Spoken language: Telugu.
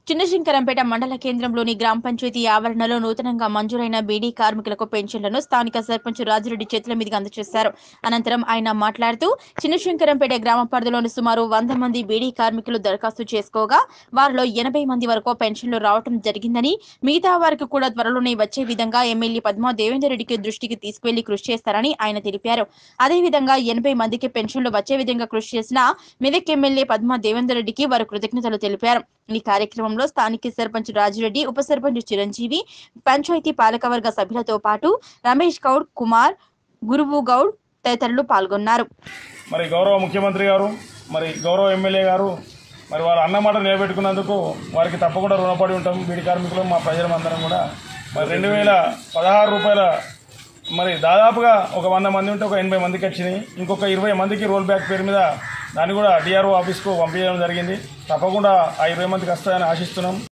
చిన్నశంకరంపేట మండల కేంద్రంలోని గ్రామ పంచాయతీ ఆవరణలో నూతనంగా మంజూరైన బీడీ కార్మికులకు పెన్షన్లను స్థానిక సర్పంచ్ రాజిరెడ్డి చేతుల మీదుగా అందజేశారు అనంతరం ఆయన మాట్లాడుతూ చిన్నశంకరంపేట గ్రామ పరిధిలోని సుమారు వంద మంది బీడీ కార్మికులు దరఖాస్తు చేసుకోగా వారిలో ఎనభై మంది వరకు పెన్షన్లు రావడం జరిగిందని మిగతా వారికి కూడా త్వరలోనే వచ్చే విధంగా ఎమ్మెల్యే పద్మా దేవేందర్ రెడ్డికి దృష్టికి తీసుకువెళ్లి కృషి చేస్తారని ఆయన తెలిపారు అదేవిధంగా ఎనభై మందికి పెన్షన్లు వచ్చే విధంగా కృషి చేసిన మెదక్ ఎమ్మెల్యే పద్మా దేవేందర్ రెడ్డికి వారు కృతజ్ఞతలు తెలిపారు ఈ కార్యక్రమంలో స్థానిక సర్పంచ్ రాజిరెడ్డి ఉప సర్పంచ్ చిరంజీవి పంచాయతీ పాలకవర్గ సభ్యులతో పాటు రమేష్ గౌడ్ కుమార్ గురువు గౌడ్ తదితరులు పాల్గొన్నారు మరి గౌరవ ముఖ్యమంత్రి గారు మరి గౌరవ ఎమ్మెల్యే గారు మరి వారు అన్నమాట నిలబెట్టుకున్నందుకు వారికి తప్పకుండా రుణపడి ఉంటాం బీడి కార్మికులు మా ప్రజలందరం కూడా మరి రెండు వేల పదహారు రూపాయల మరి దాదాపుగా ఒక వంద మంది ఉంటే ఒక ఎనభై మందికి వచ్చినాయి ఇంకొక ఇరవై మందికి రోల్ బ్యాక్ పేరు మీద దాన్ని కూడా డిఆర్ఓ ఆఫీస్కు పంపించడం జరిగింది తప్పకుండా ఆ ఇరవై మందికి వస్తాయని ఆశిస్తున్నాం